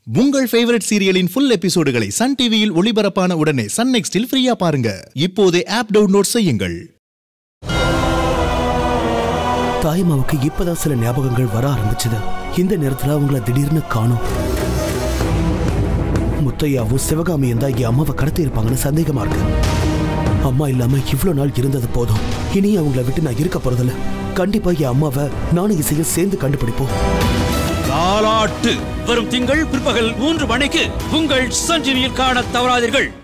உங்கள் ஃபேவரட் சீரியலின் ஃபுல் எபிசோடுகளை சன் டிவியில் ஒளிபரப்பான உடனே சன் நெக்ஸ்டில் ஃப்ரீயா பாருங்க இப்போதே ஆப் டவுன்லோட் செய்யுங்கள் தாய்மாவுக்கு இப்பதான் சில ஞாபகங்கள் வர ஆரம்பிச்சது இந்த நேரத்துல அவங்கள திடீர்னு காணும் முத்தையாவும் சிவகாமியும் தான் என் அம்மாவை கடத்தி இருப்பாங்கன்னு சந்தேகமா இருக்கு அம்மா இல்லாம இவ்வளவு நாள் இருந்தது போதும் இனி அவங்கள விட்டு நான் இருக்க போறதில்ல கண்டிப்பா என் அம்மாவை நானும் இசையும் சேர்ந்து கண்டுபிடிப்போம் தாலாட்டு வரும் திங்கள் பிற்பகல் மூன்று மணிக்கு உங்கள் சன் டிவியில் காண தவறாதீர்கள்